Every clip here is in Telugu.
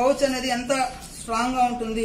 పౌచ్ అనేది ఎంత స్ట్రాంగ్ గా ఉంటుంది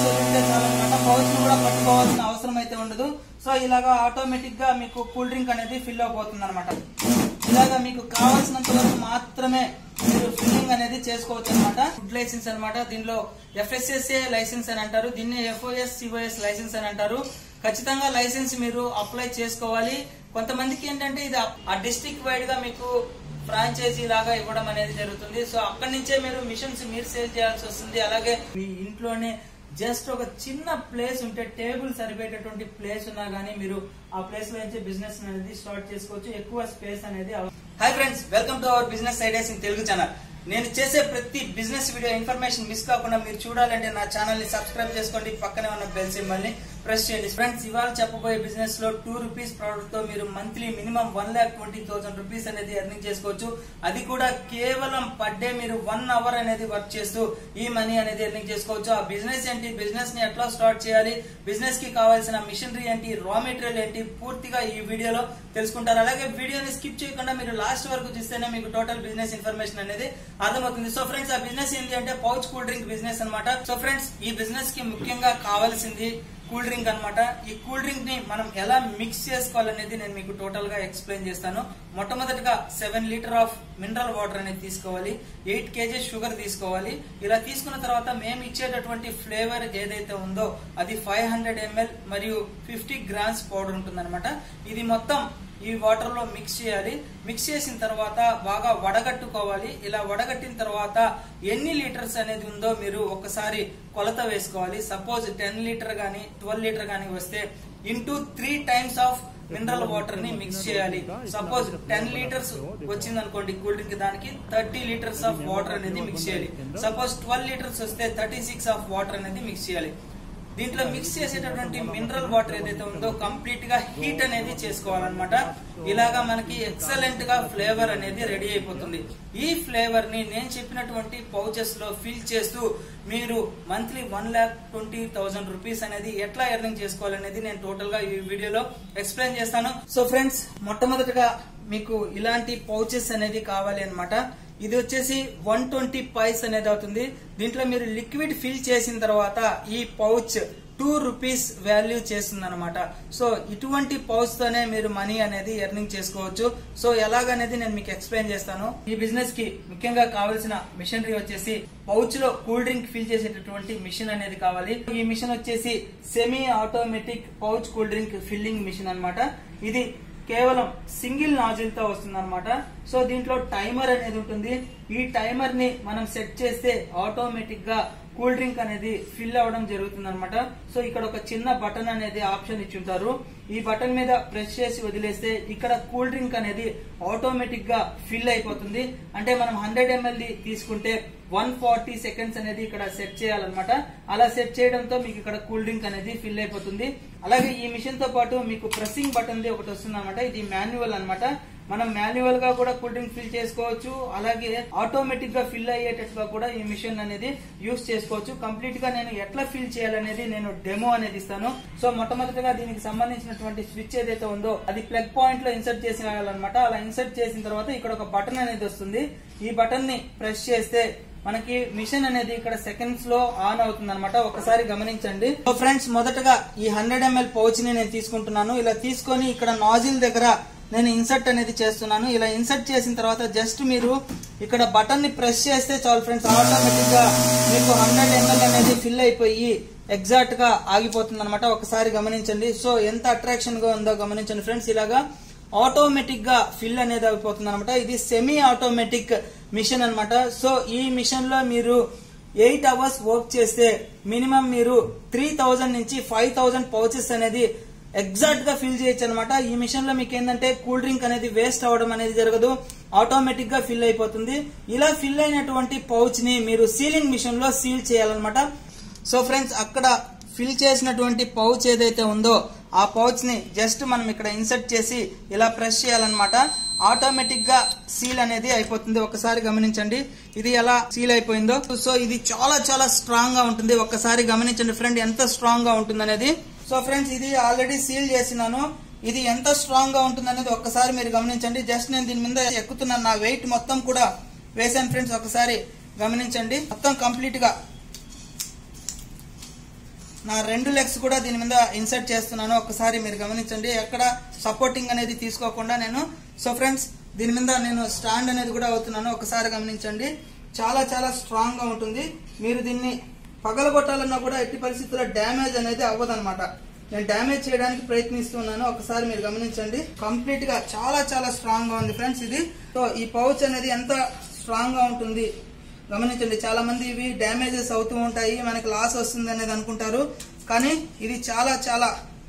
పౌచ్ ను కూడా పట్టుకోవాల్సిన అవసరం అయితే ఉండదు సో ఇలాగా ఆటోమేటిక్ గా మీకు కూల్ డ్రింక్ అనేది ఫిల్ అయిపోతుంది అనమాట ఇలాగా మీకు కావాల్సినంత వరకు మాత్రమే మీరు ఫిల్లింగ్ అనేది చేసుకోవచ్చు అనమాట ఫుడ్ లైసెన్స్ అనమాట దీనిలో ఎఫ్ఎస్ఎస్ఏ లైసెన్స్ అని అంటారు దీన్ని ఎఫ్ఓఎస్ సిఓఎస్ లైసెన్స్ అని అంటారు ఖచ్చితంగా లైసెన్స్ మీరు అప్లై చేసుకోవాలి కొంతమందికి ఏంటంటే ఇది ఆ డిస్టిక్ వైడ్ గా మీకు ఫ్రాంచైజీ లాగా ఇవ్వడం అనేది జరుగుతుంది సో అక్కడి నుంచే మీరు మిషన్స్ మీరు సేల్ చేయాల్సి వస్తుంది అలాగే మీ ఇంట్లోనే జస్ట్ ఒక చిన్న ప్లేస్ ఉంటే టేబుల్ సరిపోయేటటువంటి ప్లేస్ ఉన్నా గానీ మీరు ఆ ప్లేస్ లో నుంచి బిజినెస్ అనేది స్టార్ట్ చేసుకోవచ్చు ఎక్కువ స్పేస్ అనేది hi friends welcome to our business ideas in Telugu channel నేను చేసే ప్రతి బిజినెస్ వీడియో ఇన్ఫర్మేషన్ మిస్ కాకుండా మీరు చూడాలంటే నా ఛానల్ ని సబ్స్క్రైబ్ చేసుకోండి పక్కనే ఉన్న బెల్ సింబల్ ని ప్రెస్ చేయండి ఫ్రెండ్స్ ఇవాళ చెప్పబోయే బిజినెస్ లో టూ రూపీస్ ప్రోడక్ట్ తో మీరు monthly minimum one lakh twenty thousand rupees అనేది ఎర్నింగ్ చేసుకోవచ్చు అది కూడా కేవలం పర్ డే మీరు వన్ అవర్ అనేది వర్క్ చేస్తూ ఈ మనీ అనేది ఎర్నింగ్ చేసుకోవచ్చు ఆ బిజినెస్ ఏంటి బిజినెస్ ని ఎట్లా స్టార్ట్ చేయాలి బిజినెస్ కి కావాల్సిన మిషనరీ ఏంటి రా మెటీరియల్ ఏంటి పూర్తిగా ఈ వీడియోలో తెలుసుకుంటారు అలాగే వీడియోని స్కిప్ చేయకుండా మీరు లాస్ట్ వరకు చూస్తేనే మీకు టోటల్ బిజినెస్ ఇన్ఫర్మేషన్ అనేది అర్థమవుతుంది సో ఫ్రెండ్స్ ఆ బిజినెస్ ఏంటి అంటే పౌచ్ కూల్ డ్రింక్ బిజినెస్ అన్నమాట సో ఫ్రెండ్స్ ఈ బిజినెస్ కి ముఖ్యంగా కావాల్సింది కూల్ డ్రింక్ అన్నమాట ఈ కూల్ డ్రింక్ ని మనం ఎలా మిక్స్ చేసుకోవాలనేది నేను మీకు టోటల్ గా ఎక్స్ప్లెయిన్ చేస్తాను మొట్టమొదటిగా seven litre of mineral water అనేది తీసుకోవాలి ఎయిట్ కేజీ షుగర్ తీసుకోవాలి ఇలా తీసుకున్న తర్వాత మేము ఇచ్చేటటువంటి ఫ్లేవర్ ఏదైతే ఉందో అది ఫైవ్ హండ్రెడ్ ఎంఎల్ మరియు ఫిఫ్టీ గ్రామ్స్ పౌడర్ ఉంటుందన్నమాట ఇది మొత్తం ఈ వాటర్ లో మిక్స్ చేయాలి మిక్స్ చేసిన తర్వాత బాగా వడగట్టుకోవాలి ఇలా వడగట్టిన తర్వాత ఎన్ని లీటర్స్ అనేది ఉందో మీరు ఒకసారి కొలత వేసుకోవాలి సపోజ్ టెన్ లీటర్ గానీ ట్వెల్వ్ లీటర్ గానీ వస్తే into three times of mineral water ని మిక్స్ చేయాలి సపోజ్ టెన్ లీటర్స్ వచ్చింది అనుకోండి కూల్ డ్రింక్ దానికి థర్టీ లీటర్స్ ఆఫ్ వాటర్ అనేది మిక్స్ చేయాలి సపోజ్ ట్వెల్వ్ లీటర్స్ వస్తే థర్టీ సిక్స్ ఆఫ్ వాటర్ అనేది మిక్స్ చేయాలి దీంట్లో మిక్స్ చేసేటటువంటి మినరల్ వాటర్ ఏదైతే ఉందో కంప్లీట్ గా హీట్ అనేది చేసుకోవాలన్నమాట ఇలాగా మనకి ఎక్సలెంట్ గా ఫ్లేవర్ అనేది రెడీ అయిపోతుంది ఈ ఫ్లేవర్ ని నేను చెప్పినటువంటి పౌచెస్ లో ఫిల్ చేస్తూ మీరు monthly one lakh twenty thousand rupees అనేది ఎట్లా ఎర్నింగ్ చేసుకోవాలనేది నేను టోటల్ గా ఈ వీడియోలో ఎక్స్ప్లెయిన్ చేస్తాను సో ఫ్రెండ్స్ మొట్టమొదటిగా మీకు ఇలాంటి పౌచెస్ అనేది కావాలి అనమాట ఇది వచ్చేసి వన్ ట్వంటీ పైస్ అనేది అవుతుంది దీంట్లో మీరు లిక్విడ్ ఫిల్ చేసిన తర్వాత ఈ పౌచ్ టూ రూపీస్ వాల్యూ చేస్తుంది అనమాట సో ఇటువంటి పౌచ్ తోనే మీరు మనీ అనేది ఎర్నింగ్ చేసుకోవచ్చు సో ఎలాగనేది నేను మీకు ఎక్స్ప్లెయిన్ చేస్తాను ఈ బిజినెస్ కి ముఖ్యంగా కావాల్సిన మిషనరీ వచ్చేసి పౌచ్ లో కూల్ డ్రింక్ ఫిల్ చేసేటటువంటి మిషన్ అనేది కావాలి ఈ మిషన్ వచ్చేసి semi automatic pouch cool drink filling machine అన్నమాట ఇది కేవలం సింగిల్ నాజిల్ తో వస్తుంది అనమాట సో దీంట్లో టైమర్ అనేది ఉంటుంది ఈ టైమర్ ని మనం సెట్ చేస్తే ఆటోమేటిక్ గా కూల్ డ్రింక్ అనేది ఫిల్ అవ్వడం జరుగుతుంది అనమాట సో ఇక్కడ ఒక చిన్న బటన్ అనేది ఆప్షన్ ఇచ్చి ఉంటారు ఈ బటన్ మీద ప్రెస్ చేసి వదిలేస్తే ఇక్కడ కూల్ డ్రింక్ అనేది ఆటోమేటిక్ గా ఫిల్ అయిపోతుంది అంటే మనం హండ్రెడ్ ఎంఎల్ తీసుకుంటే వన్ ఫార్టీ సెకండ్స్ అనేది ఇక్కడ సెట్ చేయాలన్నమాట అలా సెట్ చేయడంతో మీకు ఇక్కడ కూల్ డ్రింక్ అనేది ఫిల్ అయిపోతుంది అలాగే ఈ మిషన్ తో పాటు మీకు ప్రెస్సింగ్ బటన్ ఒకటి వస్తుంది అనమాట ఇది మాన్యువల్ అన్నమాట మనం మాన్యువల్ గా కూడా కూల్ డ్రింక్ ఫిల్ చేసుకోవచ్చు అలాగే ఆటోమేటిక్ గా ఫిల్ అయ్యేటట్టుగా కూడా ఈ మిషన్ అనేది యూస్ చేసుకోవచ్చు కంప్లీట్ గా నేను ఎట్లా ఫిల్ చేయాలనేది నేను డెమో అనేది ఇస్తాను సో మొట్టమొదటిగా దీనికి సంబంధించినటువంటి స్విచ్ ఏదైతే ఉందో అది ప్లగ్ పాయింట్ లో ఇన్సర్ట్ చేసి రాయాలన్నమాట అలా ఇన్సర్ట్ చేసిన తర్వాత ఇక్కడ ఒక బటన్ అనేది వస్తుంది ఈ బటన్ ని ప్రెస్ చేస్తే మనకి మిషన్ అనేది ఇక్కడ సెకండ్స్ లో ఆన్ అవుతుంది అనమాట ఒకసారి గమనించండి సో ఫ్రెండ్స్ మొదటగా ఈ హండ్రెడ్ ఎంఎల్ పౌచ్ ని నేను తీసుకుంటున్నాను ఇలా తీసుకొని ఇక్కడ నాజిల్ దగ్గర నేను ఇన్సర్ట్ అనేది చేస్తున్నాను ఇలా ఇన్సర్ట్ చేసిన తర్వాత జస్ట్ మీరు ఇక్కడ బటన్ ని ప్రెస్ చేస్తే చాలు ఫ్రెండ్స్ ఆటోమేటిక్ గా మీకు హండ్రెడ్ ఎంఎల్ అనేది ఫిల్ అయిపోయి ఎగ్జాక్ట్ గా ఆగిపోతుంది అనమాట ఒకసారి గమనించండి సో ఎంత అట్రాక్షన్ గా ఉందో గమనించండి ఫ్రెండ్స్ ఇలాగా ఆటోమేటిక్ గా ఫిల్ అనేది అయిపోతుంది అనమాట ఇది సెమీ ఆటోమేటిక్ మిషన్ అన్నమాట సో ఈ మిషన్ లో మీరు ఎయిట్ అవర్స్ వర్క్ చేస్తే మినిమం మీరు త్రీ థౌజండ్ నుంచి ఫైవ్ థౌజండ్ పౌచెస్ అనేది ఎగ్జాక్ట్ గా ఫిల్ చేయొచ్చు అనమాట ఈ మిషన్ లో మీకు ఏంటంటే కూల్ డ్రింక్ అనేది వేస్ట్ అవ్వడం అనేది జరగదు ఆటోమేటిక్ గా ఫిల్ అయిపోతుంది ఇలా ఫిల్ అయినటువంటి పౌచ్ ని మీరు సీలింగ్ మిషన్ లో సీల్ చేయాలన్నమాట సో ఫ్రెండ్స్ అక్కడ ఫిల్ చేసినటువంటి పౌచ్ ఏదైతే ఉందో ఆ పౌచ్ ని జస్ట్ మనం ఇక్కడ ఇన్సర్ట్ చేసి ఇలా ప్రెస్ చేయాలన్నమాట ఆటోమేటిక్ గా సీల్ అనేది అయిపోతుంది ఒకసారి గమనించండి ఇది ఎలా సీల్ అయిపోయిందో సో ఇది చాలా చాలా స్ట్రాంగ్ గా ఉంటుంది ఒకసారి గమనించండి ఫ్రెండ్ ఎంత స్ట్రాంగ్ గా ఉంటుంది అనేది సో ఫ్రెండ్స్ ఇది ఆల్రెడీ సీల్ చేసినాను ఇది ఎంత స్ట్రాంగ్ గా ఉంటుంది అనేది ఒక్కసారి మీరు గమనించండి జస్ట్ నేను దీని మీద ఎక్కుతున్నాను నా వెయిట్ మొత్తం కూడా వేసాను ఫ్రెండ్స్ ఒకసారి గమనించండి మొత్తం కంప్లీట్ గా నా రెండు లెగ్స్ కూడా దీని మీద ఇన్సర్ట్ చేస్తున్నాను ఒకసారి మీరు గమనించండి ఎక్కడ సపోర్టింగ్ అనేది తీసుకోకుండా నేను సో ఫ్రెండ్స్ దీని మీద నేను స్టాండ్ అనేది కూడా అవుతున్నాను ఒకసారి గమనించండి చాలా చాలా స్ట్రాంగ్ గా ఉంటుంది మీరు దీన్ని పగలగొట్టాలన్నా కూడా ఎట్టి పరిస్థితుల్లో డ్యామేజ్ అనేది అవ్వదన్నమాట నేను డ్యామేజ్ చేయడానికి ప్రయత్నిస్తున్నాను ఒకసారి మీరు గమనించండి కంప్లీట్ గా చాలా చాలా స్ట్రాంగ్ గా ఉంది ఫ్రెండ్స్ ఇది సో ఈ పౌచ్ అనేది ఎంత స్ట్రాంగ్ గా ఉంటుంది గమనించండి చాలా మంది ఇవి డ్యామేజెస్ అవుతూ ఉంటాయి మనకి లాస్ వస్తుంది అనేది అనుకుంటారు కానీ ఇది చాలా చాలా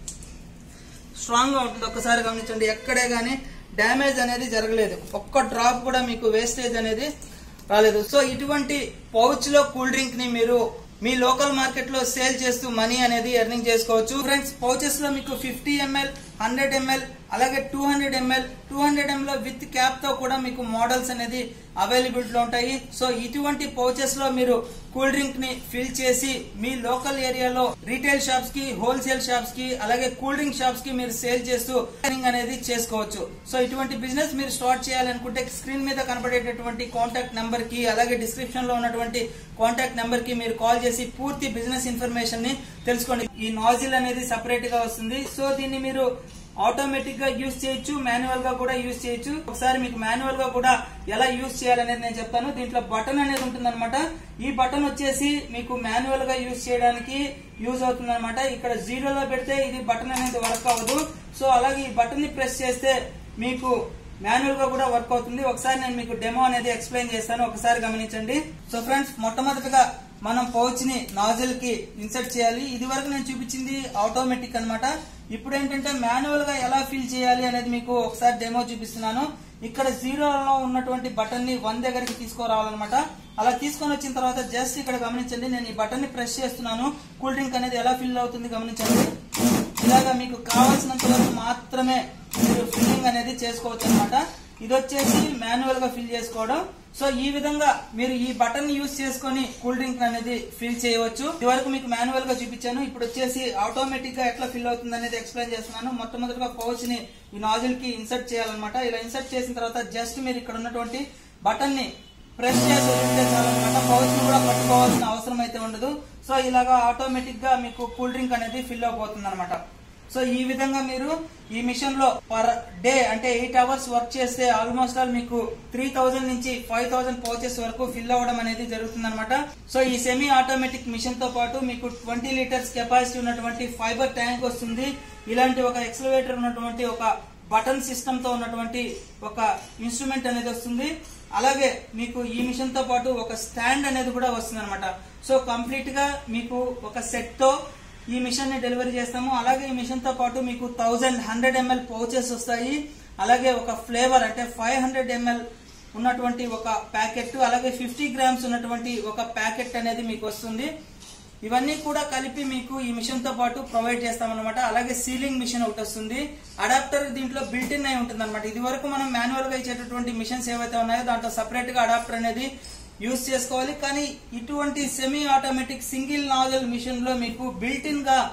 స్ట్రాంగ్ గా ఉంటుంది ఒక్కసారి గమనించండి ఎక్కడే గానీ డ్యామేజ్ అనేది జరగలేదు ఒక్క డ్రాప్ కూడా మీకు వేస్టేజ్ అనేది రాలేదు సో ఇటువంటి పౌచ్ లో కూల్ డ్రింక్ ని మీరు మీ లోకల్ మార్కెట్ లో సేల్ చేస్తూ మనీ అనేది ఎర్నింగ్ చేసుకోవచ్చు ఫ్రెండ్స్ పౌచెస్ లో మీకు ఫిఫ్టీ ఎంఎల్ హండ్రెడ్ ఎంఎల్ అలాగే two hundred ML two hundred ML with cap తో కూడా మీకు మోడల్స్ అనేది అవైలబిలిటీ లో ఉంటాయి సో ఇటువంటి పౌచెస్ లో మీరు కూల్ డ్రింక్ ని ఫిల్ చేసి మీ లోకల్ ఏరియాలో రీటైల్ షాప్స్ కి హోల్సేల్ షాప్స్ కి అలాగే కూల్ డ్రింక్ షాప్స్ కి మీరు సేల్ చేస్తూ earning అనేది చేసుకోవచ్చు సో ఇటువంటి బిజినెస్ మీరు స్టార్ట్ చేయాలనుకుంటే స్క్రీన్ మీద కనబడేటటువంటి కాంటాక్ట్ నెంబర్ కి అలాగే డిస్క్రిప్షన్ లో ఉన్నటువంటి కాంటాక్ట్ నెంబర్ కి మీరు కాల్ చేసి పూర్తి బిజినెస్ ఇన్ఫర్మేషన్ ని తెలుసుకోండి ఈ నాజిల్ అనేది సపరేట్ గా వస్తుంది సో దీన్ని మీరు ఆటోమేటిక్ గా యూజ్ చేయొచ్చు మాన్యువల్ గా కూడా యూజ్ చేయొచ్చు ఒకసారి మీకు మాన్యువల్ గా కూడా ఎలా యూజ్ చేయాలనేది నేను చెప్తాను దీంట్లో బటన్ అనేది ఉంటుంది ఈ బటన్ వచ్చేసి మీకు మాన్యువల్ గా యూజ్ చేయడానికి యూజ్ అవుతుంది అనమాట ఇక్కడ జీరోలో పెడితే ఇది బటన్ అనేది వర్క్ అవ్వదు సో అలాగే ఈ బటన్ ని ప్రెస్ చేస్తే మీకు మాన్యువల్ గా కూడా వర్క్ అవుతుంది ఒకసారి నేను మీకు డెమో అనేది ఎక్స్ప్లెయిన్ చేస్తాను ఒకసారి గమనించండి సో ఫ్రెండ్స్ మొట్టమొదటిగా మనం పౌచ్ ని నాజిల్ కి ఇన్సర్ట్ చేయాలి ఇది వరకు నేను చూపించింది ఆటోమేటిక్ అన్నమాట ఇప్పుడు ఏంటంటే మాన్యువల్ గా ఎలా ఫిల్ చేయాలి అనేది మీకు ఒకసారి డెమో చూపిస్తున్నాను ఇక్కడ జీరోలో ఉన్నటువంటి బటన్ ని వన్ దగ్గరికి తీసుకురావాలన్నమాట అలా తీసుకొని వచ్చిన తర్వాత జస్ట్ ఇక్కడ గమనించండి నేను ఈ బటన్ ని ప్రెస్ చేస్తున్నాను కూల్ డ్రింక్ అనేది ఎలా ఫిల్ అవుతుంది గమనించండి ఇలాగా మీకు కావాల్సినంత వరకు మాత్రమే మీరు ఫిల్లింగ్ అనేది చేసుకోవచ్చు అనమాట ఇది వచ్చేసి మాన్యువల్ గా ఫిల్ చేసుకోవడం సో ఈ విధంగా మీరు ఈ బటన్ యూస్ చేసుకొని కూల్ డ్రింక్ అనేది ఫిల్ చేయవచ్చు ఇది వరకు మీకు మాన్యువల్ గా చూపించాను ఇప్పుడు వచ్చేసి ఆటోమేటిక్ గా ఎట్లా ఫిల్ అవుతుంది అనేది ఎక్స్ప్లెయిన్ చేస్తున్నాను మొట్టమొదటిగా పౌచ్ ని ఈ నాజిల్ కి ఇన్సర్ట్ చేయాలన్నమాట ఇలా ఇన్సర్ట్ చేసిన తర్వాత జస్ట్ మీరు ఇక్కడ ఉన్నటువంటి బటన్ ని ప్రెస్ చేసి వదిలితే చాలన్నమాట పౌచ్ ని కూడా పట్టుకోవాల్సిన అవసరం అయితే ఉండదు సో ఇలాగా ఆటోమేటిక్ గా మీకు కూల్ డ్రింక్ అనేది ఫిల్ అయిపోతుంది అనమాట సో ఈ విధంగా మీరు ఈ మిషన్ లో పర్ డే అంటే ఎయిట్ అవర్స్ వర్క్ చేస్తే ఆల్మోస్ట్ ఆల్ మీకు త్రీ థౌజండ్ నుంచి ఫైవ్ థౌసండ్ పౌచెస్ వరకు ఫిల్ అవ్వడం అనేది జరుగుతుంది అనమాట సో ఈ సెమీ ఆటోమేటిక్ మిషన్ తో పాటు మీకు ట్వంటీ లీటర్స్ కెపాసిటీ ఉన్నటువంటి ఫైబర్ ట్యాంక్ వస్తుంది ఇలాంటి ఒక ఎక్సలవేటర్ ఉన్నటువంటి ఒక బటన్ సిస్టమ్ తో ఉన్నటువంటి ఒక ఇన్స్ట్రుమెంట్ అనేది వస్తుంది అలాగే మీకు ఈ మిషన్ తో పాటు ఒక స్టాండ్ అనేది కూడా వస్తుంది అనమాట సో కంప్లీట్ గా మీకు ఒక సెట్ తో ఈ మిషన్ ని డెలివరీ చేస్తాము అలాగే ఈ మిషన్ తో పాటు మీకు థౌజండ్ హండ్రెడ్ ఎంఎల్ పౌచెస్ వస్తాయి అలాగే ఒక ఫ్లేవర్ అంటే ఫైవ్ హండ్రెడ్ ఎంఎల్ ఉన్నటువంటి ఒక ప్యాకెట్ అలాగే ఫిఫ్టీ గ్రామ్స్ ఉన్నటువంటి ఒక ప్యాకెట్ అనేది మీకు వస్తుంది ఇవన్నీ కూడా కలిపి మీకు ఈ మిషన్ తో పాటు ప్రొవైడ్ చేస్తామన్నమాట అలాగే సీలింగ్ మిషన్ ఒకటి వస్తుంది అడాప్టర్ దీంట్లో బిల్ట్ ఇన్ అయి ఉంటుంది అనమాట ఇది వరకు మనం మాన్యువల్ గా ఇచ్చేటటువంటి మిషన్స్ ఏవైతే ఉన్నాయో దాంట్లో సపరేట్ గా అడాప్టర్ అనేది యూస్ చేసుకోవాలి కానీ ఇటువంటి semi automatic single nozzle machine లో మీకు బిల్ట్ ఇన్ గా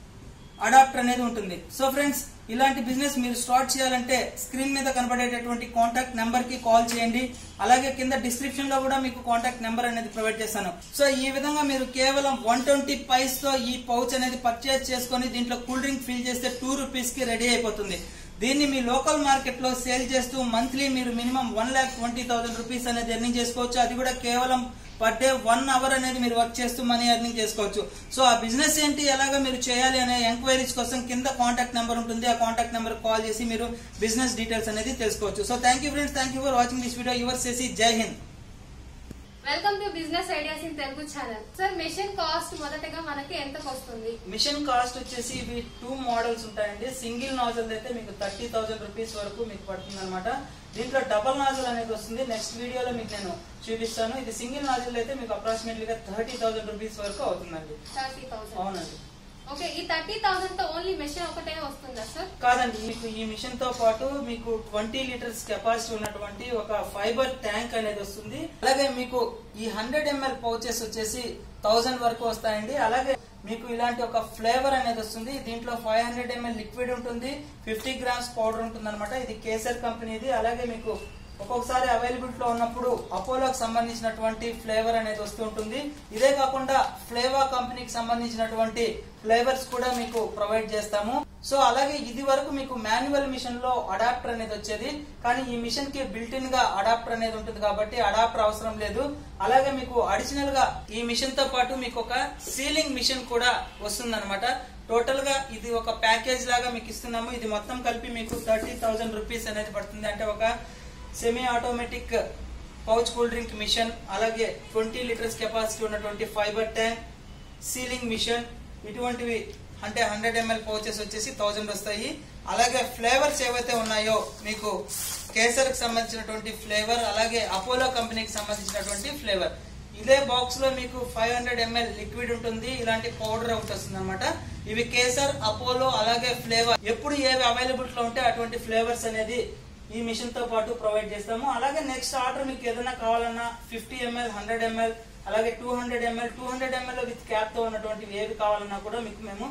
అడాప్టర్ అనేది ఉంటుంది సో ఫ్రెండ్స్ ఇలాంటి బిజినెస్ మీరు స్టార్ట్ చేయాలంటే స్క్రీన్ మీద కనబడేటటువంటి కాంటాక్ట్ నెంబర్ కి కాల్ చేయండి అలాగే కింద డిస్క్రిప్షన్ లో కూడా మీకు కాంటాక్ట్ నెంబర్ అనేది ప్రొవైడ్ చేస్తాను సో ఈ విధంగా మీరు కేవలం వన్ ట్వంటీ పైస్ తో ఈ పౌచ్ అనేది పర్చేజ్ చేసుకొని దీంట్లో కూల్ డ్రింక్ ఫిల్ చేస్తే టూ రూపీస్ కి రెడీ అయిపోతుంది దీన్ని మీ లోకల్ మార్కెట్ లో సేల్ చేస్తూ మంత్లీ మీరు minimum one lakh twenty thousand rupees అనేది ఎర్నింగ్ చేసుకోవచ్చు అది కూడా కేవలం పర్ డే వన్ అవర్ అనేది మీరు వర్క్ చేస్తూ మనీ ఎర్నింగ్ చేసుకోవచ్చు సో ఆ బిజినెస్ ఏంటి ఎలాగా మీరు చేయాలి అనే ఎంక్వైరీస్ కోసం కింద కాంటాక్ట్ నెంబర్ ఉంటుంది ఆ కాంటాక్ట్ నెంబర్ కాల్ చేసి మీరు బిజినెస్ డీటెయిల్స్ అనేది తెలుసుకోవచ్చు so thank you friends thank you for watching this video your చేసి జై Hind welcome to business ideas in Telugu channel sir machine cost మొదటగా మనకి ఎంతకు వస్తుంది మిషన్ కాస్ట్ వచ్చేసి ఇవి టూ మోడల్స్ ఉంటాయండి సింగిల్ నాజల్ అయితే మీకు థర్టీ థౌసండ్ రూపీస్ వరకు మీకు పడుతుంది అనమాట దీంట్లో డబల్ నాజల్ అనేది వస్తుంది నెక్స్ట్ వీడియోలో మీకు నేను చూపిస్తాను ఇది సింగిల్ నాజల్ అయితే మీకు అప్రాక్సిమేట్లీగా థర్టీ థౌసండ్ రూపీస్ వరకు అవుతుందండి థర్టీ థౌసండ్ అవునండి ఓకే ఈ థర్టీ థౌసండ్ తో ఓన్లీ మెషిన్ ఒకటే వస్తుందా సార్ కాదండి మీకు ఈ మిషన్ తో పాటు మీకు ట్వంటీ లీటర్స్ కెపాసిటీ ఉన్నటువంటి ఒక ఫైబర్ ట్యాంక్ అనేది వస్తుంది అలాగే మీకు ఈ హండ్రెడ్ ఎంఎల్ పౌచెస్ వచ్చేసి థౌజండ్ వరకు వస్తాయండి అలాగే మీకు ఇలాంటి ఒక ఫ్లేవర్ అనేది వస్తుంది దీంట్లో ఫైవ్ హండ్రెడ్ ఎంఎల్ లిక్విడ్ ఉంటుంది ఫిఫ్టీ గ్రామ్స్ పౌడర్ ఉంటుంది అనమాట ఇది కేసర్ కంపెనీది అలాగే మీకు ఒక్కొక్కసారి అవైలబిలిటీ లో ఉన్నప్పుడు అపోలోకి సంబంధించినటువంటి ఫ్లేవర్ అనేది వస్తూ ఉంటుంది ఇదే కాకుండా ఫ్లేవా కంపెనీకి సంబంధించినటువంటి ఫ్లేవర్స్ కూడా మీకు ప్రొవైడ్ చేస్తాము సో అలాగే ఇది వరకు మీకు మాన్యువల్ మిషన్ లో అడాప్టర్ అనేది వచ్చేది కానీ ఈ మిషన్ కి బిల్ట్ ఇన్ గా అడాప్టర్ అనేది ఉంటుంది కాబట్టి అడాప్టర్ అవసరం లేదు అలాగే మీకు అడిషనల్ గా ఈ మిషన్ తో పాటు మీకు ఒక సీలింగ్ మిషన్ కూడా వస్తుంది టోటల్ గా ఇది ఒక ప్యాకేజ్ లాగా మీకు ఇస్తున్నాము ఇది మొత్తం కలిపి మీకు థర్టీ థౌసండ్ రూపీస్ అనేది పడుతుంది అంటే ఒక semi automatic pouch cool drink machine అలాగే ట్వంటీ లీటర్స్ కెపాసిటీ ఉన్నటువంటి ఫైబర్ ట్యాంక్ సీలింగ్ మిషన్ ఇటువంటివి అంటే హండ్రెడ్ ఎంఎల్ పౌచెస్ వచ్చేసి థౌజండ్ వస్తాయి అలాగే ఫ్లేవర్స్ ఏవైతే ఉన్నాయో మీకు కేసర్ కి సంబంధించినటువంటి ఫ్లేవర్ అలాగే అపోలో కంపెనీకి సంబంధించినటువంటి ఫ్లేవర్ ఇదే బాక్స్ లో మీకు ఫైవ్ హండ్రెడ్ ఎంఎల్ లిక్విడ్ ఉంటుంది ఇలాంటి పౌడర్ ఒకటి వస్తుంది అనమాట ఇవి కేసర్ అపోలో అలాగే ఫ్లేవర్ ఎప్పుడు ఏవి అవైలబుల్ లో ఉంటే అటువంటి ఫ్లేవర్స్ అనేది ఈ మిషన్ తో పాటు ప్రొవైడ్ చేస్తాము అలాగే నెక్స్ట్ ఆర్డర్ మీకు ఏదైనా కావాలన్నా ఫిఫ్టీ ఎంఎల్ హండ్రెడ్ ఎంఎల్ అలాగే two hundred ML two hundred ML with cap తో ఉన్నటువంటి ఏవి కావాలన్నా కూడా మీకు మేము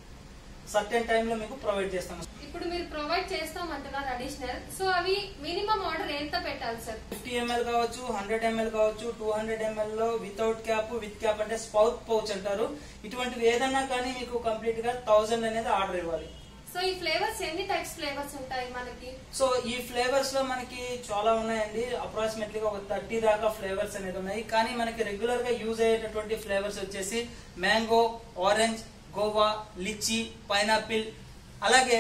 సర్టెన్ టైంలో మీకు ప్రొవైడ్ చేస్తాము ఇప్పుడు మీరు ప్రొవైడ్ చేస్తాం అంటున్నారు అడిషనల్ సో అవి మినిమం ఆర్డర్ ఎంత పెట్టాలి సార్ ఫిఫ్టీ ఎంఎల్ కావచ్చు హండ్రెడ్ ఎంఎల్ కావచ్చు టూ హండ్రెడ్ ఎంఎల్ లో వితౌట్ క్యాప్ విత్ క్యాప్ అంటే స్పౌట్ పౌచ్ అంటారు ఇటువంటివి ఏదన్నా కానీ మీకు కంప్లీట్ గా థౌసండ్ అనేది ఆర్డర్ ఇవ్వాలి సో ఈ ఫ్లేవర్స్ ఎన్ని టైప్స్ ఫ్లేవర్స్ ఉంటాయి మనకి సో ఈ ఫ్లేవర్స్ లో మనకి చాలా ఉన్నాయండి అప్రాక్సిమేట్లీ ఒక థర్టీ దాకా ఫ్లేవర్స్ అనేది ఉన్నాయి కానీ మనకి రెగ్యులర్ గా యూజ్ అయ్యేటటువంటి ఫ్లేవర్స్ వచ్చేసి mango orange guava litchi pineapple అలాగే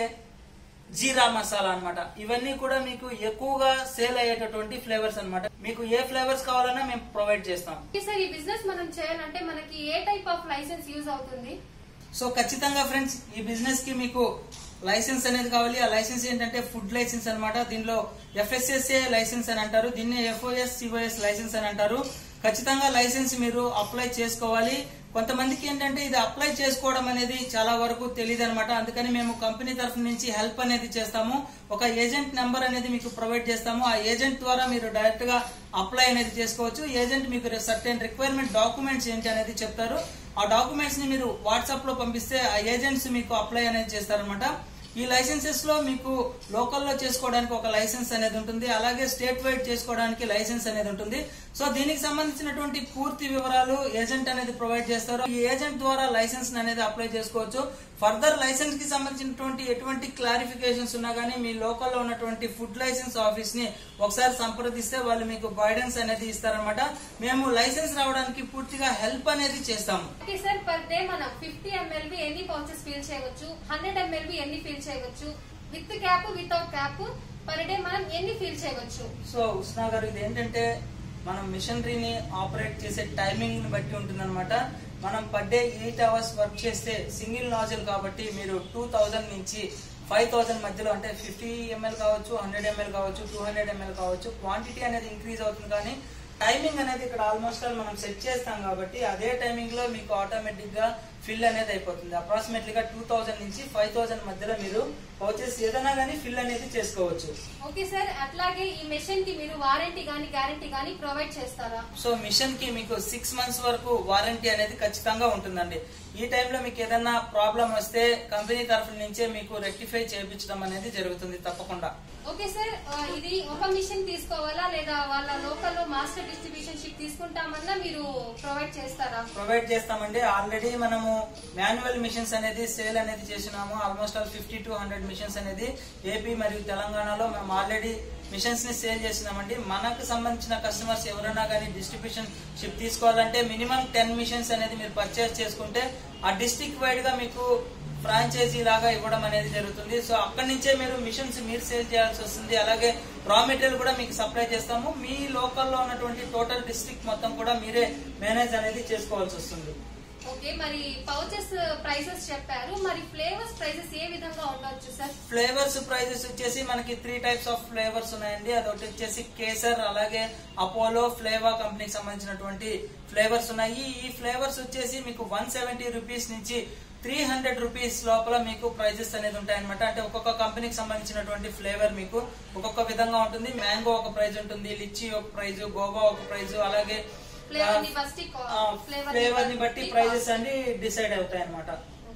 జీరా మసాలా అన్నమాట ఇవన్నీ కూడా మీకు ఎక్కువగా సేల్ అయ్యేటటువంటి ఫ్లేవర్స్ అన్నమాట మీకు ఏ ఫ్లేవర్స్ కావాలన్నా మేము ప్రొవైడ్ చేస్తాం సార్ ఈ బిజినెస్ మనం చేయాలంటే మనకి ఏ టైప్ ఆఫ్ లైసెన్స్ యూజ్ అవుతుంది సో ఖచ్చితంగా ఫ్రెండ్స్ ఈ బిజినెస్ కి మీకు లైసెన్స్ అనేది కావాలి ఆ లైసెన్స్ ఏంటంటే ఫుడ్ లైసెన్స్ అన్నమాట దీనిలో ఎఫ్ఎస్ఎస్ఏ లైసెన్స్ అని అంటారు దీన్ని ఎఫ్ఓఎస్ సిఓఎస్ లైసెన్స్ అని అంటారు ఖచ్చితంగా లైసెన్స్ మీరు అప్లై చేసుకోవాలి కొంతమందికి ఏంటంటే ఇది అప్లై చేసుకోవడం అనేది చాలా వరకు తెలియదు అనమాట అందుకని మేము కంపెనీ తరఫు నుంచి హెల్ప్ అనేది చేస్తాము ఒక ఏజెంట్ నెంబర్ అనేది మీకు ప్రొవైడ్ చేస్తాము ఆ ఏజెంట్ ద్వారా మీరు డైరెక్ట్ గా అప్లై అనేది చేసుకోవచ్చు ఏజెంట్ మీకు సర్టెన్ రిక్వైర్మెంట్ డాక్యుమెంట్స్ ఏంటి అనేది చెప్తారు ఆ డాక్యుమెంట్స్ ని మీరు వాట్సాప్ లో పంపిస్తే ఆ ఏజెంట్స్ మీకు అప్లై అనేది చేస్తారనమాట ఈ లైసెన్సెస్ లో మీకు లోకల్లో చేసుకోవడానికి ఒక లైసెన్స్ అనేది ఉంటుంది అలాగే స్టేట్ వైడ్ చేసుకోవడానికి లైసెన్స్ అనేది ఉంటుంది సో దీనికి సంబంధించినటువంటి పూర్తి వివరాలు ఏజెంట్ అనేది ప్రొవైడ్ చేస్తారు ఈ ఏజెంట్ ద్వారా లైసెన్స్ అనేది అప్లై చేసుకోవచ్చు ఫర్దర్ లైసెన్స్ కి సంబంధించినటువంటి ఎటువంటి క్లారిఫికేషన్స్ ఉన్నా కానీ మీ లోకల్లో ఉన్నటువంటి ఫుడ్ లైసెన్స్ ఆఫీస్ ని ఒకసారి సంప్రదిస్తే వాళ్ళు మీకు గైడెన్స్ అనేది ఇస్తారనమాట మేము లైసెన్స్ రావడానికి పూర్తిగా హెల్ప్ అనేది చేస్తాము ఓకే సార్ పర్ డే మనం ఫిఫ్టీ ఎంఎల్వి ఎన్ని పౌచెస్ ఫీల్ చేయవచ్చు హండ్రెడ్ ఎంఎల్వి ఎన్ని ఫీల్ చేయవచ్చు with cap without cap per day మనం ఎన్ని ఫీల్ చేయవచ్చు సో ఉస్నా గారు ఇది ఏంటంటే మనం మిషనరీని ఆపరేట్ చేసే టైమింగ్ ని బట్టి ఉంటుందన్నమాట మనం per day eight hours work చేస్తే సింగిల్ నాజిల్ కాబట్టి మీరు టూ థౌజండ్ నుంచి ఫైవ్ థౌసండ్ మధ్యలో అంటే ఫిఫ్టీ ఎంఎల్ కావచ్చు హండ్రెడ్ ఎంఎల్ కావచ్చు టూ హండ్రెడ్ ఎంఎల్ కావచ్చు క్వాంటిటీ అనేది ఇంక్రీజ్ అవుతుంది కానీ టైమింగ్ అనేది ఇక్కడ ఆల్మోస్ట్ ఆల్ మనం సెట్ చేస్తాం కాబట్టి అదే టైమింగ్ లో మీకు ఆటోమేటిక్ గా ఫిల్ అనేది అయిపోతుంది అప్రాక్సిమేట్లీగా టూ థౌసండ్ నుంచి ఫైవ్ థౌసండ్ మధ్యలో మీరు పౌచెస్ ఏదైనా కానీ ఫిల్ అనేది చేసుకోవచ్చు ఓకే సార్ అట్లాగే ఈ మెషిన్ కి మీరు వారంటీ గానీ గ్యారంటీ గానీ ప్రొవైడ్ చేస్తారా సో మిషన్ కి మీకు సిక్స్ మంత్స్ వరకు వారంటీ అనేది ఖచ్చితంగా ఉంటుందండి ఈ టైంలో మీకు ఏదైనా ప్రాబ్లం వస్తే కంపెనీ తరఫు నుంచే మీకు రెక్టిఫై చేయించడం అనేది జరుగుతుంది తప్పకుండా ఓకే సార్ ఆ, ఇది ఒక మిషన్ తీసుకోవాలా లేదా వాళ్ళ లోకల్ మాస్టర్ డిస్ట్రిబ్యూషన్ షిప్ తీసుకుంటామన్నా మీరు ప్రొవైడ్ చేస్తారా ప్రొవైడ్ చేస్తామండి ఆల్రెడీ మనము మాన్యువల్ మిషన్స్ అనేది సేల్ అనేది చేసినాము almost all fifty to hundred machines అనేది ఏపీ మరియు తెలంగాణలో మేము ఆల్రెడీ మిషన్స్ ని సేల్ చేసినామండి మనకు సంబంధించిన కస్టమర్స్ ఎవరైనా కానీ డిస్ట్రిబ్యూషన్ షిప్ తీసుకోవాలంటే మినిమం టెన్ మిషన్స్ అనేది మీరు పర్చేస్ చేసుకుంటే ఆ డిస్టిక్ వైడ్ గా మీకు ఫ్రాంచైజీ లాగా ఇవ్వడం అనేది జరుగుతుంది సో అక్కడి నుంచే మీరు మిషన్స్ మీరు సేల్ చేయాల్సి వస్తుంది అలాగే రా మెటీరియల్ కూడా మీకు సప్లై చేస్తాము మీ లోకల్లో ఉన్నటువంటి టోటల్ డిస్ట్రిక్ట్ మొత్తం కూడా మీరే మేనేజ్ అనేది చేసుకోవాల్సి వస్తుంది ఓకే మరి పౌచెస్ ప్రైసెస్ చెప్పారు మరి ఫ్లేవర్స్ ప్రైసెస్ ఏ విధంగా ఉండొచ్చు సార్ ఫ్లేవర్స్ ప్రైజెస్ వచ్చేసి మనకి త్రీ టైప్స్ ఆఫ్ ఫ్లేవర్స్ ఉన్నాయండి అదొకటి వచ్చేసి కేసర్ అలాగే అపోలో ఫ్లేవా కంపెనీకి సంబంధించినటువంటి ఫ్లేవర్స్ ఉన్నాయి ఈ ఫ్లేవర్స్ వచ్చేసి మీకు వన్ సెవెంటీ రూపీస్ నుంచి త్రీ హండ్రెడ్ రూపీస్ లోపల మీకు ప్రైజెస్ అనేది ఉంటాయన్నమాట అంటే ఒక్కొక్క కంపెనీకి సంబంధించినటువంటి ఫ్లేవర్ మీకు ఒక్కొక్క విధంగా ఉంటుంది మ్యాంగో ఒక ప్రైజ్ ఉంటుంది లిచ్చి ఒక ప్రైజ్ గోవా ఒక ప్రైజ్ అలాగే ఫ్లేవర్ ని బట్టి ఫ్లేవర్ ని బట్టి ప్రైజెస్ అన్ని డిసైడ్ అవుతాయి అనమాట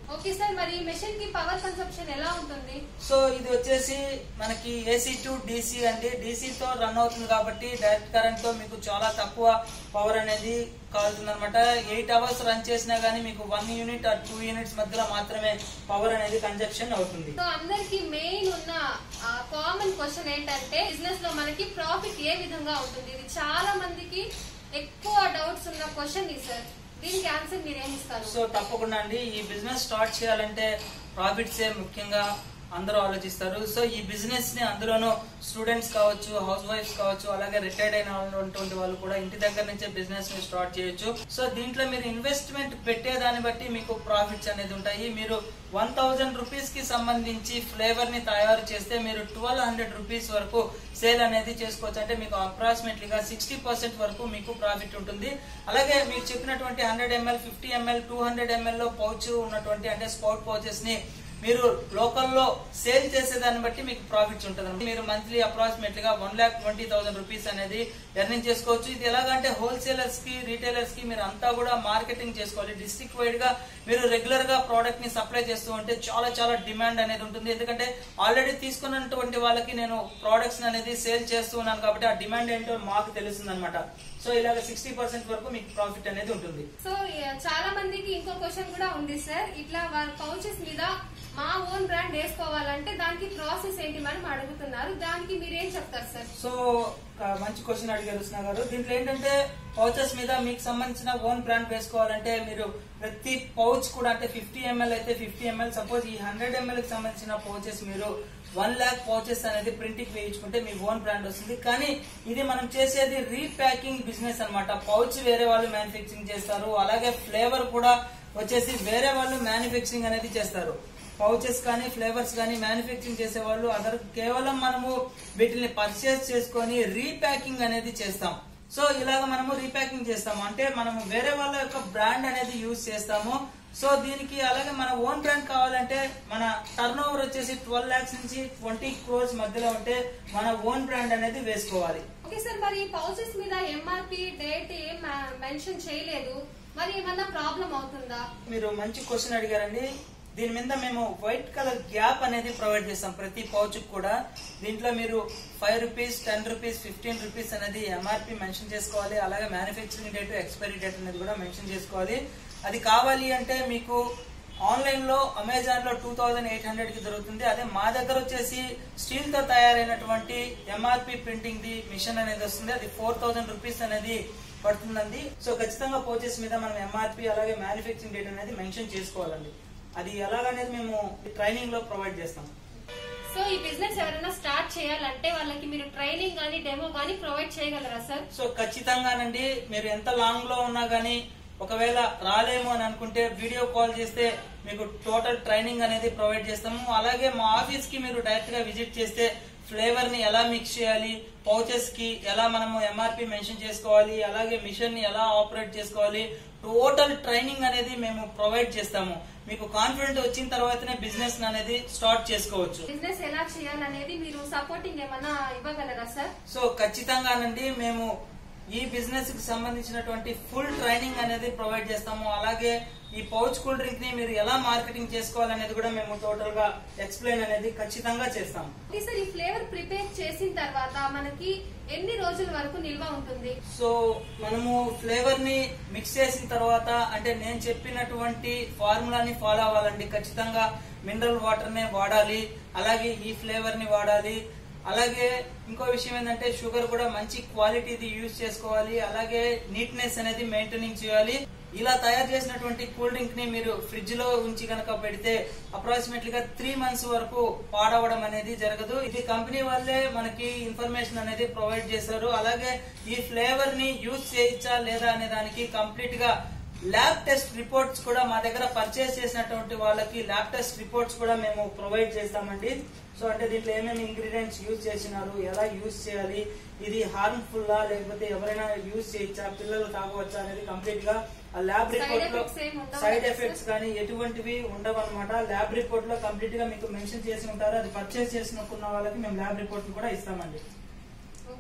ఓకే సార్ మరి ఈ మెషిన్ కి పవర్ కన్సంప్షన్ ఎలా ఉంటుంది సో ఇది వచ్చేసి మనకి ఏసీ టు డీసీ అండి DC తో రన్ అవుతుంది కాబట్టి డైరెక్ట్ కరెంట్ తో మీకు చాలా తక్కువ పవర్ అనేది కావాల్సింది అనమాట ఎయిట్ అవర్స్ రన్ చేసినా గానీ మీకు one unit or two units మధ్యలో మాత్రమే పవర్ అనేది కన్జప్షన్ అవుతుంది సో అందరికి మెయిన్ ఉన్న కామన్ క్వశ్చన్ ఏంటంటే బిజినెస్ లో మనకి ప్రాఫిట్ ఏ విధంగా ఉంటుంది ఇది చాలా మందికి ఎక్కువ డౌట్స్ ఉన్న క్వశ్చన్ ఇది సార్ దీనికి ఆన్సర్ మీరు ఏమి ఇస్తారు సో తప్పకుండా అండి ఈ బిజినెస్ స్టార్ట్ చేయాలంటే ప్రాఫిట్స్ ఏ ముఖ్యంగా అందరూ ఆలోచిస్తారు సో ఈ బిజినెస్ ని అందులోనూ స్టూడెంట్స్ కావచ్చు హౌస్ వైఫ్స్ కావచ్చు అలాగే రిటైర్డ్ అయిన ఉన్నటువంటి వాళ్ళు కూడా ఇంటి దగ్గర నుంచే బిజినెస్ ని స్టార్ట్ చేయొచ్చు సో దీంట్లో మీరు ఇన్వెస్ట్మెంట్ పెట్టేదాన్ని బట్టి మీకు ప్రాఫిట్స్ అనేది ఉంటాయి మీరు వన్ థౌజండ్ రూపీస్ కి సంబంధించి ఫ్లేవర్ ని తయారు చేస్తే మీరు ట్వెల్వ్ హండ్రెడ్ రూపీస్ వరకు సేల్ అనేది చేసుకోవచ్చు అంటే మీకు అప్రాక్సిమేట్లీగా సిక్స్టీ పర్సెంట్ వరకు మీకు ప్రాఫిట్ ఉంటుంది అలాగే మీకు చెప్పినటువంటి hundred ML fifty ML two hundred ML లో పౌచ్ ఉన్నటువంటి అంటే స్పౌట్ పౌచెస్ ని మీరు లోకల్లో సేల్ చేసేదాన్ని బట్టి మీకు ప్రాఫిట్స్ ఉంటుంది మీరు మంత్లీ అప్రాక్సిమేట్లీ గా one lakh twenty thousand rupees అనేది ఎర్నింగ్ చేసుకోవచ్చు ఇది ఎలాగంటే హోల్సేలర్స్ కి రీటైలర్స్ కి మీరు అంతా కూడా మార్కెటింగ్ చేసుకోవాలి డిస్ట్రిక్ట్ వైడ్ గా మీరు రెగ్యులర్ గా ప్రోడక్ట్ ని సప్లై చేస్తూ ఉంటే చాలా చాలా డిమాండ్ అనేది ఉంటుంది ఎందుకంటే ఆల్రెడీ తీసుకున్నటువంటి వాళ్ళకి నేను ప్రోడక్ట్స్ అనేది సేల్ చేస్తూ ఉన్నాను కాబట్టి ఆ డిమాండ్ ఏంటో మాకు తెలుస్తుంది అనమాట సో ఇలాగ సిక్స్టీ పర్సెంట్ వరకు మీకు ప్రాఫిట్ అనేది ఉంటుంది సో ఆ, చాలా మందికి ఇంకో క్వశ్చన్ కూడా ఉంది సార్ ఇట్లా వాళ్ళ పౌచెస్ మీద మా ఓన్ బ్రాండ్ వేసుకోవాలంటే దానికి ప్రాసెస్ ఏంటి మనం అడుగుతున్నారు దానికి మీరేం చెప్తారు సార్ సో ఒక మంచి క్వశ్చన్ అడిగారు కృష్ణ గారు దీంట్లో ఏంటంటే పౌచెస్ మీద మీకు సంబంధించిన ఓన్ బ్రాండ్ వేసుకోవాలంటే మీరు ప్రతి పౌచ్ కూడా అంటే ఫిఫ్టీ ఎంఎల్ అయితే ఫిఫ్టీ ఎంఎల్ సపోజ్ ఈ హండ్రెడ్ ఎంఎల్ కి సంబంధించిన పౌచెస్ మీరు వన్ ల్యాక్ పౌచెస్ అనేది ప్రింటింగ్ వేయించుకుంటే మీ ఓన్ బ్రాండ్ వస్తుంది కానీ ఇది మనం చేసేది రీప్యాకింగ్ బిజినెస్ అన్నమాట పౌచ్ వేరే వాళ్ళు మ్యానుఫ్యాక్చరింగ్ చేస్తారు అలాగే ఫ్లేవర్ కూడా వచ్చేసి వేరే వాళ్ళు మ్యానుఫ్యాక్చరింగ్ అనేది చేస్తారు పౌచెస్ కానీ ఫ్లేవర్స్ కానీ మ్యానుఫ్యాక్చరింగ్ చేసే వాళ్ళు అదర్ కేవలం మనము వీటిని పర్చేస్ చేసుకొని రీప్యాకింగ్ అనేది చేస్తాం సో ఇలాగ మనము రీప్యాకింగ్ చేస్తాము అంటే మనము వేరే వాళ్ళ యొక్క బ్రాండ్ అనేది యూజ్ చేస్తాము సో దీనికి అలాగే మన ఓన్ బ్రాండ్ కావాలంటే మన టర్న్ ఓవర్ వచ్చేసి ట్వెల్వ్ లాక్స్ నుంచి ట్వంటీ క్రోర్స్ మధ్యలో ఉంటే మన ఓన్ బ్రాండ్ అనేది వేసుకోవాలి ఓకే సార్ మరి ఈ పౌచెస్ మీద ఎంఆర్పి డేట్ ఏం మెన్షన్ చేయలేదు మరి ఏమన్నా ప్రాబ్లం అవుతుందా మీరు మంచి క్వశ్చన్ అడిగారండి దీని మీద మేము వైట్ కలర్ గ్యాప్ అనేది ప్రొవైడ్ చేస్తాం ప్రతి పౌచ్ కూడా దీంట్లో మీరు five rupees ten rupees fifteen rupees అనేది ఎంఆర్పి మెన్షన్ చేసుకోవాలి అలాగే మ్యానుఫ్యాక్చరింగ్ డేట్ ఎక్స్పైరీ డేట్ అనేది కూడా మెన్షన్ చేసుకోవాలి అది కావాలి అంటే మీకు ఆన్లైన్ లో అమెజాన్ లో టూ థౌజండ్ ఎయిట్ హండ్రెడ్ కి దొరుకుతుంది అదే మా దగ్గర వచ్చేసి స్టీల్ తో తయారైనటువంటి ఎంఆర్పి ప్రింటింగ్ ది మిషన్ అనేది వస్తుంది అది ఫోర్ థౌసండ్ రూపీస్ అనేది పడుతుందండి సో ఖచ్చితంగా పర్చేస్ మీద మనం ఎంఆర్పి అలాగే మ్యానుఫ్యాక్చరింగ్ డేట్ అనేది మెన్షన్ చేసుకోవాలండి అది ఎలాగనేది మేము ట్రైనింగ్ లో ప్రొవైడ్ చేస్తాం సో ఈ బిజినెస్ ఎవరైనా స్టార్ట్ చేయాలంటే వాళ్ళకి మీరు ట్రైనింగ్ కానీ డెమో కానీ ప్రొవైడ్ చేయగలరా సార్ సో ఖచ్చితంగానండి మీరు ఎంత లాంగ్ లో ఉన్నా గానీ ఒకవేళ రాలేము అని అనుకుంటే వీడియో కాల్ చేస్తే మీకు టోటల్ ట్రైనింగ్ అనేది ప్రొవైడ్ చేస్తాము అలాగే మా ఆఫీస్ కి మీరు డైరెక్ట్ గా విజిట్ చేస్తే ఫ్లేవర్ ని ఎలా మిక్స్ చేయాలి పౌచెస్ కి ఎలా మనము ఎంఆర్పి మెన్షన్ చేసుకోవాలి అలాగే మిషన్ ని ఎలా ఆపరేట్ చేసుకోవాలి టోటల్ ట్రైనింగ్ అనేది మేము ప్రొవైడ్ చేస్తాము మీకు కాన్ఫిడెంట్ వచ్చిన తర్వాతనే బిజినెస్ అనేది స్టార్ట్ చేసుకోవచ్చు బిజినెస్ ఎలా చేయాలనేది మీరు సపోర్టింగ్ ఏమన్నా ఇవ్వగలరా సార్ సో ఖచ్చితంగానండి మేము ఈ బిజినెస్ కి సంబంధించినటువంటి ఫుల్ ట్రైనింగ్ అనేది ప్రొవైడ్ చేస్తాము అలాగే ఈ పౌచ్ కూల్ డ్రింక్ ని మీరు ఎలా మార్కెటింగ్ చేసుకోవాలనేది కూడా మేము టోటల్ గా ఎక్స్ప్లెయిన్ అనేది ఖచ్చితంగా చేస్తాము ఓకే సార్ ఈ ఫ్లేవర్ ప్రిపేర్ చేసిన తర్వాత మనకి ఎన్ని రోజుల వరకు నిల్వ ఉంటుంది సో మనము ఫ్లేవర్ ని మిక్స్ చేసిన తర్వాత అంటే నేను చెప్పినటువంటి ఫార్ములాని ఫాలో అవ్వాలండి ఖచ్చితంగా మినరల్ వాటర్ నే వాడాలి అలాగే ఈ ఫ్లేవర్ ని వాడాలి అలాగే ఇంకో విషయం ఏంటంటే షుగర్ కూడా మంచి క్వాలిటీది యూజ్ చేసుకోవాలి అలాగే నీట్నెస్ అనేది మెయింటైనింగ్ చేయాలి ఇలా తయారు చేసినటువంటి కూల్ డ్రింక్ ని మీరు ఫ్రిడ్జ్ లో ఉంచి కనుక పెడితే అప్రాక్సిమేట్లీ గా త్రీ మంత్స్ వరకు పాడవడం అనేది జరగదు ఇది కంపెనీ వాళ్ళే మనకి ఇన్ఫర్మేషన్ అనేది ప్రొవైడ్ చేశారు అలాగే ఈ ఫ్లేవర్ ని యూజ్ చేయొచ్చా లేదా అనే దానికి కంప్లీట్ గా ల్యాబ్ టెస్ట్ రిపోర్ట్స్ కూడా మా దగ్గర పర్చేస్ చేసినటువంటి వాళ్ళకి ల్యాబ్ టెస్ట్ రిపోర్ట్స్ కూడా మేము ప్రొవైడ్ చేస్తామండి సో అంటే దీంట్లో ఏమేమి ఇంగ్రీడియంట్స్ యూజ్ చేసినారు ఎలా యూజ్ చేయాలి ఇది హార్మ్ఫుల్ లేకపోతే ఎవరైనా యూజ్ చేయొచ్చా పిల్లలు తాగవచ్చా అనేది కంప్లీట్ గా ఆ ల్యాబ్ Side రిపోర్ట్ లో effects ఏమి ఉండవు సైడ్ కదా ఎఫెక్ట్స్ కానీ ఎటువంటివి ఉండవు అనమాట ల్యాబ్ రిపోర్ట్ లో కంప్లీట్ గా మీకు మెన్షన్ చేసి ఉంటారు అది పర్చేస్ చేసుకున్న వాళ్ళకి మేము ల్యాబ్ రిపోర్ట్ కూడా ఇస్తామండి ఓకే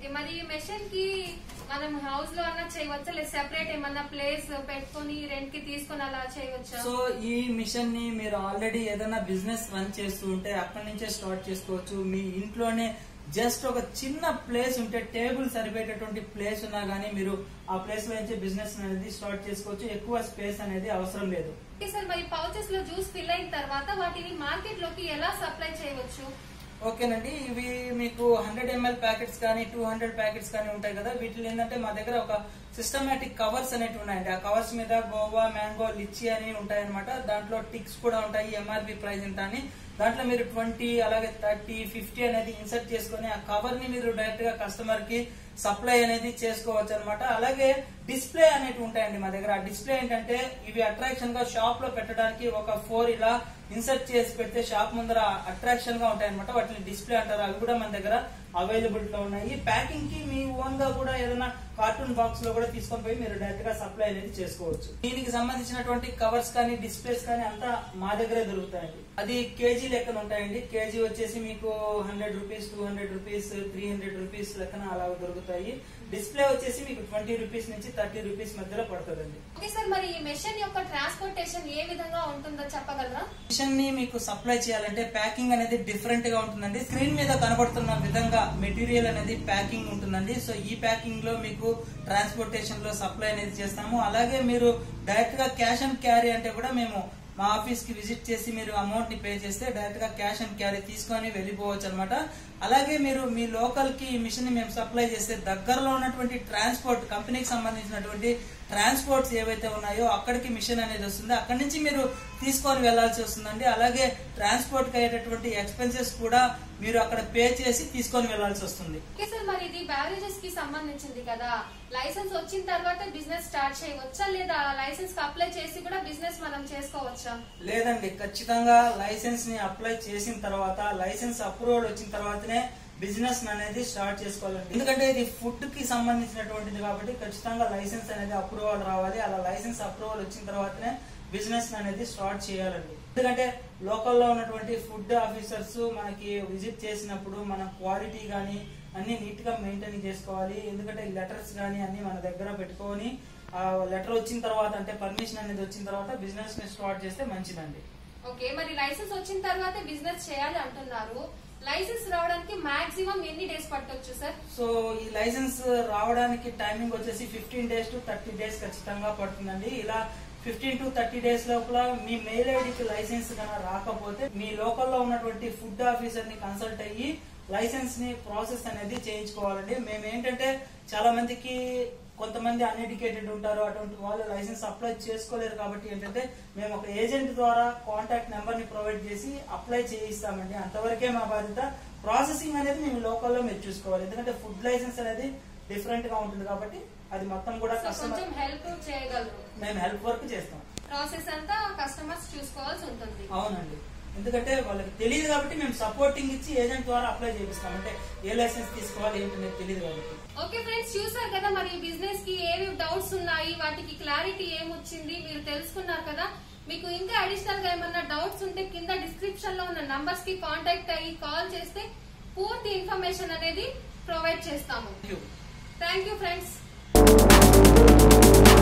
ఓకే మరి ఈ మెషిన్ కి మనం హౌస్ లో అన్నా చేయవచ్చా లేదా సెపరేట్ ఏమన్నా ప్లేస్ పెట్టుకొని రెంట్ కి తీసుకొని అలా చేయవచ్చా సో ఈ మిషన్ ని మీరు ఆల్రెడీ ఏదైనా బిజినెస్ రన్ చేస్తూ ఉంటే అక్కడి నుంచే స్టార్ట్ చేసుకోవచ్చు మీ ఇంట్లోనే జస్ట్ ఒక చిన్న ప్లేస్ ఉంటే టేబుల్ సరిపోయేటటువంటి ప్లేస్ ఉన్నా గానీ మీరు ఆ ప్లేస్ లో నుంచి బిజినెస్ అనేది స్టార్ట్ చేసుకోవచ్చు ఎక్కువ స్పేస్ అనేది అవసరం లేదు ఓకే సార్ మరి పౌచెస్ లో జ్యూస్ ఫిల్ అయిన తర్వాత వాటిని మార్కెట్ లోకి ఎలా సప్లై చేయవచ్చు ఓకేనండి ఇవి మీకు హండ్రెడ్ ఎంఎల్ ప్యాకెట్స్ కానీ టూ హండ్రెడ్ ప్యాకెట్స్ కానీ ఉంటాయి కదా వీటిలో ఏంటంటే మా దగ్గర ఒక సిస్టమేటిక్ కవర్స్ అనేవి ఉన్నాయండి ఆ కవర్స్ మీద గోవా మ్యాంగో లిచ్చి అని ఉంటాయన్నమాట దాంట్లో టిక్స్ కూడా ఉంటాయి ఎంఆర్పి ప్రైస్ ఎంత అని దాంట్లో మీరు ట్వంటీ అలాగే థర్టీ ఫిఫ్టీ అనేది ఇన్సర్ట్ చేసుకొని ఆ కవర్ ని మీరు డైరెక్ట్ గా కస్టమర్ కి సప్లై అనేది చేసుకోవచ్చు అనమాట అలాగే డిస్ప్లే అనేవి ఉంటాయండి మా దగ్గర ఆ డిస్ప్లే ఏంటంటే ఇవి అట్రాక్షన్ గా షాప్ లో పెట్టడానికి ఒక ఫోర్ ఇలా ఇన్సర్ట్ చేసి పెడితే షాప్ ముందర అట్రాక్షన్ గా ఉంటాయి అనమాట వాటిని డిస్ప్లే అంటారు అవి కూడా మన దగ్గర అవైలబుల్ లో ఉన్నాయి ప్యాకింగ్ కి మీ ఓన్ గా కూడా ఏదైనా కార్టూన్ బాక్స్ లో కూడా తీసుకొని పోయి మీరు డైరెక్ట్ గా సప్లై అనేది చేసుకోవచ్చు దీనికి సంబంధించినటువంటి కవర్స్ కానీ డిస్ప్లేస్ కానీ అంతా మా దగ్గరే దొరుకుతాయండి అది కేజీ లెక్కన ఉంటాయండి కేజీ వచ్చేసి మీకు hundred rupees two hundred rupees three hundred rupees లెక్కన అలా దొరుకుతాయి డిస్ప్లే వచ్చేసి మీకు ట్వంటీ రూపీస్ నుంచి థర్టీ రూపీస్ మధ్యలో పడుతుందండి ఓకే సార్ మరి ఈ మెషిన్ యొక్క ట్రాన్స్పోర్టేషన్ ఏ విధంగా ఉంటుందో చెప్పగలరా మిషన్ ని మీకు సప్లై చేయాలంటే ప్యాకింగ్ అనేది డిఫరెంట్ గా ఉంటుందండి స్క్రీన్ మీద కనబడుతున్న విధంగా మెటీరియల్ అనేది ప్యాకింగ్ ఉంటుందండి సో ఈ ప్యాకింగ్ లో మీకు ట్రాన్స్పోర్టేషన్ లో సప్లై అనేది చేస్తాము అలాగే మీరు డైరెక్ట్ గా క్యాష్ అండ్ క్యారీ అంటే కూడా మేము మా ఆఫీస్ కి విజిట్ చేసి మీరు అమౌంట్ ని పే చేస్తే డైరెక్ట్ గా క్యాష్ అండ్ క్యారీ తీసుకొని వెళ్ళిపోవచ్చు అనమాట అలాగే మీరు మీ లోకల్ కి ఈ మిషన్ ని మేము సప్లై చేస్తే దగ్గరలో ఉన్నటువంటి ట్రాన్స్పోర్ట్ కంపెనీకి సంబంధించినటువంటి ట్రాన్స్పోర్ట్స్ ఏవైతే ఉన్నాయో అక్కడికి మిషన్ అనేది వస్తుంది అక్కడి నుంచి మీరు తీసుకొని వెళ్లాల్సి వస్తుందండి అలాగే ట్రాన్స్పోర్ట్ కి అయ్యేటటువంటి ఎక్స్పెన్సెస్ కూడా మీరు అక్కడ పే చేసి తీసుకొని వెళ్లాల్సి వస్తుంది ఓకే సార్ మరి ఇది బ్యారేజెస్ కి సంబంధించింది కదా లైసెన్స్ వచ్చిన తర్వాత బిజినెస్ స్టార్ట్ చేయవచ్చా లేదా లైసెన్స్ కి అప్లై చేసి కూడా బిజినెస్ మనం చేసుకోవచ్చా లేదండి ఖచ్చితంగా లైసెన్స్ ని అప్లై చేసిన తర్వాత లైసెన్స్ అప్రూవల్ వచ్చిన తర్వాతనే బిజినెస్ అనేది స్టార్ట్ చేసుకోవాలండి ఎందుకంటే ఇది ఫుడ్ కి సంబంధించినటువంటిది కాబట్టి ఖచ్చితంగా లైసెన్స్ అనేది అప్రూవల్ రావాలి అలా లైసెన్స్ అప్రూవల్ వచ్చిన తర్వాతనే బిజినెస్ అనేది స్టార్ట్ చేయాలండి ఎందుకంటే లోకల్లో ఉన్నటువంటి ఫుడ్ ఆఫీసర్స్ మనకి విజిట్ చేసినప్పుడు మన క్వాలిటీ గానీ అన్ని నీట్ గా మెయింటైన్ చేసుకోవాలి ఎందుకంటే లెటర్స్ గానీ అన్ని మన దగ్గర పెట్టుకొని ఆ లెటర్ వచ్చిన తర్వాత అంటే పర్మిషన్ అనేది వచ్చిన తర్వాత బిజినెస్ ని స్టార్ట్ చేస్తే మంచిదండి ఓకే మరి లైసెన్స్ వచ్చిన తర్వాత బిజినెస్ చేయాలి అంటున్నారు లైసెన్స్ రావడానికి మాక్సిమం ఎన్ని డేస్ పట్టొచ్చు సార్ సో ఈ లైసెన్స్ రావడానికి టైమింగ్ వచ్చేసి fifteen days to thirty days ఖచ్చితంగా పడుతుందండి ఇలా ఫిఫ్టీన్ టు థర్టీ డేస్ లోపల మీ మెయిల్ ఐడికి లైసెన్స్ కనుక రాకపోతే మీ లోకల్లో ఉన్నటువంటి ఫుడ్ ఆఫీసర్ ని కన్సల్ట్ అయ్యి లైసెన్స్ ని ప్రాసెస్ అనేది చేయించుకోవాలండి మేము ఏంటంటే చాలా మందికి కొంతమంది అన్ఎడ్యుకేటెడ్ ఉంటారు అటువంటి వాళ్ళు లైసెన్స్ అప్లై చేసుకోలేరు కాబట్టి ఏంటంటే మేము ఒక ఏజెంట్ ద్వారా కాంటాక్ట్ నెంబర్ ని ప్రొవైడ్ చేసి అప్లై చేయిస్తామండి అంతవరకే మా బాధ్యత ప్రాసెసింగ్ అనేది మేము లోకల్లో మీరు చూసుకోవాలి ఎందుకంటే ఫుడ్ లైసెన్స్ అనేది డిఫరెంట్ గా ఉంటుంది కాబట్టి అది మొత్తం కూడా సో కస్టమర్ కొంచెం హెల్ప్ చేయగలరు మేము హెల్ప్ వర్క్ చేస్తాం ప్రాసెస్ అంతా కస్టమర్స్ చూసుకోవాల్సి ఉంటుంది అవునండి ఎందుకంటే వాళ్ళకి తెలియదు కాబట్టి మేము సపోర్టింగ్ ఇచ్చి ఏజెంట్ ద్వారా అప్లై చేపిస్తాం అంటే ఏ లైసెన్స్ తీసుకోవాలి ఏంటనేది తెలియదు కాబట్టి ఓకే ఫ్రెండ్స్ చూసారు కదా మరి ఈ బిజినెస్ కి ఏవి డౌట్స్ ఉన్నాయి వాటికి క్లారిటీ ఏమొచ్చింది మీరు తెలుసుకున్నారు కదా మీకు ఇంకా అడిషనల్ గా ఏమన్నా డౌట్స్ ఉంటే కింద డిస్క్రిప్షన్ లో ఉన్న నంబర్స్ కి కాంటాక్ట్ అయ్యి కాల్ చేస్తే పూర్తి ఇన్ఫర్మేషన్ అనేది ప్రొవైడ్ చేస్తాము Thank you. Thank you friends